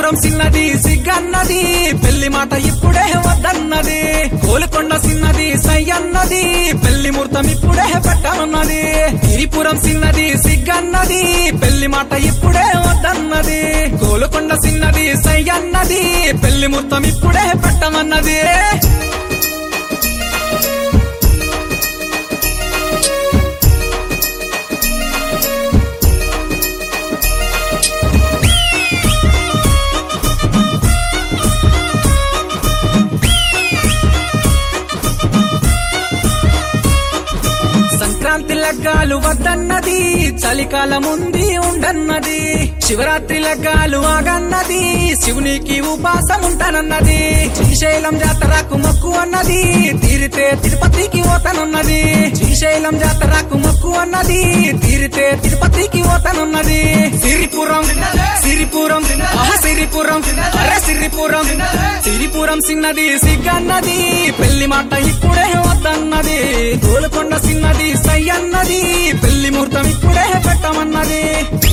సిరిపురం సిన్నది సిగ్గన్నది పెళ్లి మాట ఇప్పుడే వద్దన్నది కోలుకొండ సిన్నది సయ్యన్నది పెళ్లి ముహూర్తం ఇప్పుడే పెట్టనున్నది సిరిపురం సిన్నది సిగ్గన్నది పెళ్లి మాట ఇప్పుడే వద్దన్నది కోలుకొండ సిన్నది సయ్యన్నది పెళ్లి ముహూర్తం ఇప్పుడే పెట్టమన్నది సంక్రాంతి లగ్గాలు వద్దన్నది చలికాలం ఉంది ఉండన్నది శివరాత్రి లగ్గాలు ఆగన్నది శివునికి ఉపాసం ఉంటానన్నది శ్రీశైలం జాతరకు మొక్కు అన్నది తీరితే తిరుపతికి పోతానన్నది శ్రీశైలం జాతరకు మొక్కు అన్నది తీరితే తిరుపతికి పోతానన్నది సిరిపురం సిరిపురం ఆహా సిరిపురం అరే సిరిపురం సిరిపురం సిన్నది సిగ్గన్నది పెళ్లి మాట ఇప్పుడే వద్దన్నది గోలుకొండ సిన్నది సై అన్నది పెళ్లి ముహూర్తం ఇప్పుడే పెట్టమన్నది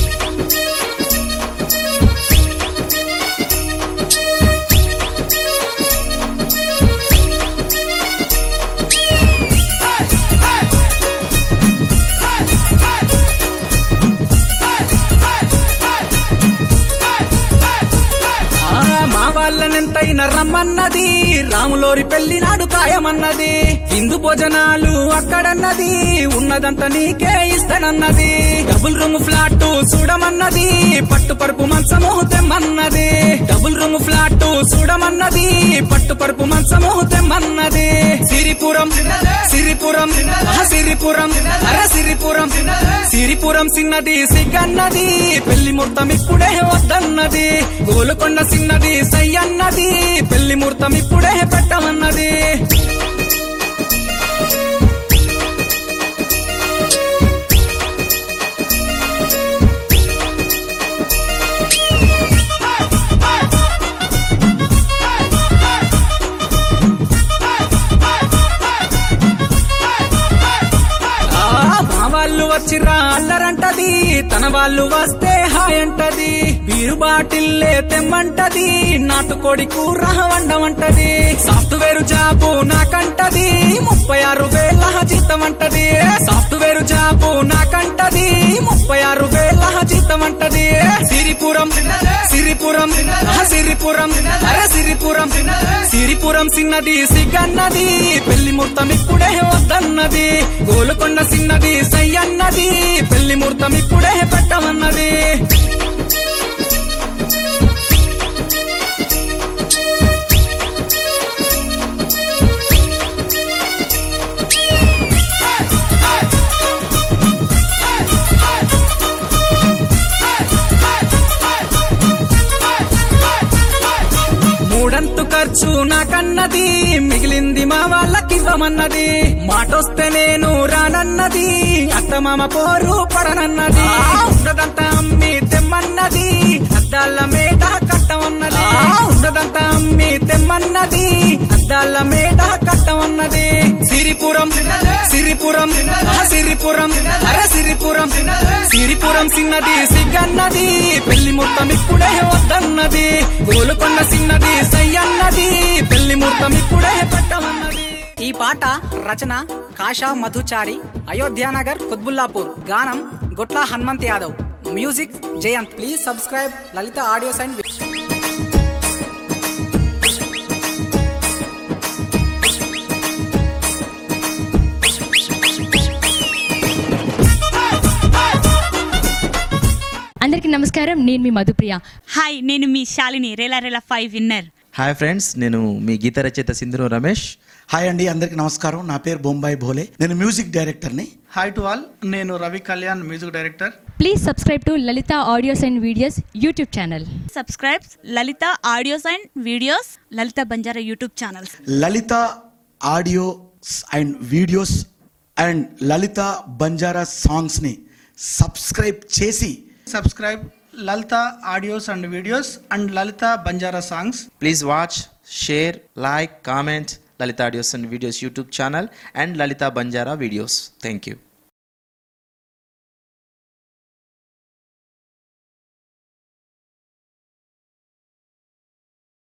ఆ, మా వాళ్ళనెంతైనా రమ్మన్నది రాములోరి పెళ్లి నాడు ఖాయమన్నది హిందూ భోజనాలు అక్కడన్నది ఉన్నదంతా నీకే ఇస్తానన్నది డబుల్ రూమ్ ఫ్లాట్ చూడమన్నది పట్టు పరుపు మంచము తెమ్మన్నది డబుల్ రూమ్ ఫ్లాట్ చూడమన్నది పట్టు పరుపు మంచము తెమ్మన్నది సిరిపురం సిరిపురం ఆహా, సిరిపురం అరే సిరిపురం సిరిపురం సిన్నది సిగ్గన్నది పెళ్లి ముహూర్తం ఇప్పుడే వద్దన్నది గోలుకొండ సిన్నది సై అన్నది పెళ్లి ముహూర్తం ఇప్పుడే పెట్టమన్నది ఆ, మా వాళ్ళు వచ్చిరా అల్లరంటది తన వాళ్ళు వస్తే హాయ్ అంటది బీరు బాటిల్లే తెమ్మంటది నాటుకోడి కూర వండమంటది సాఫ్ట్వేర్ జాబు నాకంటది ముప్పై ఆరు వేల జీతం అంటది సాఫ్ట్వేర్ జాబు నాకంటది ముప్పై ఆరు వేల జీతం అంటది సిరిపురం సిరిపురం ఆహా, సిరిపురం అరే సిరిపురం సిరిపురం సిన్నది సిగ్గన్నది పెళ్లి ముహూర్తం ఇప్పుడే వద్దన్నది గోలుకొండ సిన్నది సై అన్నది పెళ్లి ముహూర్తం ఇప్పుడే పెట్టమన్నది మూడంతు ఖర్చు నాకన్నది మిగిలింది మా వాళ్ళకివ్వమన్నది మాటొస్తే నేను రానన్నది అత్తమామ పోరు పడనన్నది ఉండదంతా అమ్మి తెమ్మన్నది అద్దాల మేట కట్టమన్నది ఉండదంతా అమ్మి తెమ్మన్నది అద్దాల మేట కట్టమన్నది సిరిపురం సిరిపురం ఆహా, సిరిపురం అరే సిరిపురం సిరిపురం సిన్నది సిగ్గన్నది పెళ్లి ముహూర్తం ఇప్పుడే వద్దన్నది గోలుకొండ సిన్నది సై అన్నది పెళ్లి ముహూర్తం ఇప్పుడే పెట్టమన్నది ఈ పాట రచన కాషా మధుచారి అయోధ్యానగర్ కుత్బుల్లాపూర్ గానం Gotla Hanumanth Yadav music Jayanth please subscribe Lalitha audios and అందరికీ నమస్కారం నేను మీ మధుప్రియ హాయ్ నేను మీ Shalini Rela Rela five winner hi friends నేను మీ గీత రచయిత సింధురు రమేష్ హాయ్ అండి అందరికి నమస్కారం నా పేరు బొంబాయి భోలే నేను మ్యూజిక్ డైరెక్టర్ని హాయ్ టు ఆల్ నేను Ravi Kalyan music director please subscribe to Lalitha audios and videos YouTube channel subscribes Lalitha audios and videos Lalitha Banjara YouTube channels Lalitha audios and videos and Lalitha Banjara సాంగ్స్ని సబ్స్క్రైబ్ చేసి subscribe Lalitha audios and videos and Lalitha Banjara songs please watch share like comment Lalitha audios and videos YouTube channel and Lalitha Banjara videos thank you